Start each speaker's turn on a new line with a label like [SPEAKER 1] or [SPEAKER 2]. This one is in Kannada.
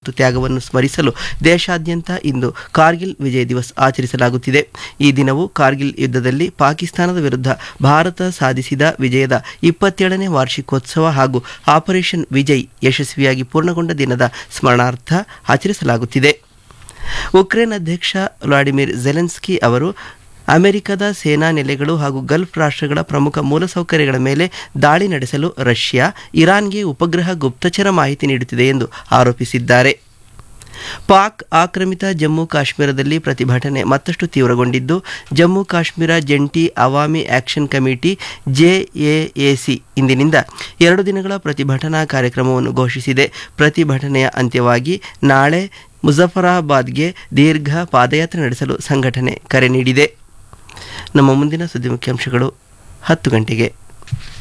[SPEAKER 1] ಮತ್ತು ತ್ಯಾಗವನ್ನು ಸ್ಮರಿಸಲು ದೇಶಾದ್ಯಂತ ಇಂದು ಕಾರ್ಗಿಲ್ ವಿಜಯ್ ದಿವಸ್ ಆಚರಿಸಲಾಗುತ್ತಿದೆ ಈ ದಿನವು ಕಾರ್ಗಿಲ್ ಯುದ್ಧದಲ್ಲಿ ಪಾಕಿಸ್ತಾನದ ವಿರುದ್ಧ ಭಾರತ ಸಾಧಿಸಿದ ವಿಜಯದ ಇಪ್ಪತ್ತೇಳನೇ ವಾರ್ಷಿಕೋತ್ಸವ ಹಾಗೂ ಆಪರೇಷನ್ ವಿಜಯ್ ಯಶಸ್ವಿಯಾಗಿ ಪೂರ್ಣಗೊಂಡ ದಿನದ ಸ್ಮರಣಾರ್ಥ ಆಚರಿಸಲಾಗುತ್ತಿದೆ ಉಕ್ರೇನ್ ಅಧ್ಯಕ್ಷ ವ್ಲಾಡಿಮಿರ್ ಜೆಲೆನ್ಸ್ಕಿ ಅವರು ಅಮೆರಿಕದ ಸೇನಾ ನೆಲೆಗಳು ಹಾಗೂ ಗಲ್ಫ್ ರಾಷ್ಟ್ರಗಳ ಪ್ರಮುಖ ಮೂಲಸೌಕರ್ಯಗಳ ಮೇಲೆ ದಾಳಿ ನಡೆಸಲು ರಷ್ಯಾ ಇರಾನ್ಗೆ ಉಪಗ್ರಹ ಗುಪ್ತಚರ ಮಾಹಿತಿ ನೀಡುತ್ತಿದೆ ಎಂದು ಆರೋಪಿಸಿದ್ದಾರೆ ಪಾಕ್ ಆಕ್ರಮಿತ ಜಮ್ಮು ಕಾಶ್ಮೀರದಲ್ಲಿ ಪ್ರತಿಭಟನೆ ಮತ್ತಷ್ಟು ತೀವ್ರಗೊಂಡಿದ್ದು ಜಮ್ಮು ಕಾಶ್ಮೀರ ಜಂಟಿ ಅವಾಮಿ ಆಕ್ಷನ್ ಕಮಿಟಿ ಜೆಎಎಸಿ ಇಂದಿನಿಂದ ಎರಡು ದಿನಗಳ ಪ್ರತಿಭಟನಾ ಕಾರ್ಯಕ್ರಮವನ್ನು ಘೋಷಿಸಿದೆ ಪ್ರತಿಭಟನೆಯ ಅಂತ್ಯವಾಗಿ ನಾಳೆ ಮುಜಫರಾಬಾದ್ಗೆ ದೀರ್ಘ ಪಾದಯಾತ್ರೆ ನಡೆಸಲು ಸಂಘಟನೆ ಕರೆ ನೀಡಿದೆ ನಮ್ಮ ಮುಂದಿನ ಸುದ್ದಿ ಮುಖ್ಯಾಂಶಗಳು ಹತ್ತು ಗಂಟೆಗೆ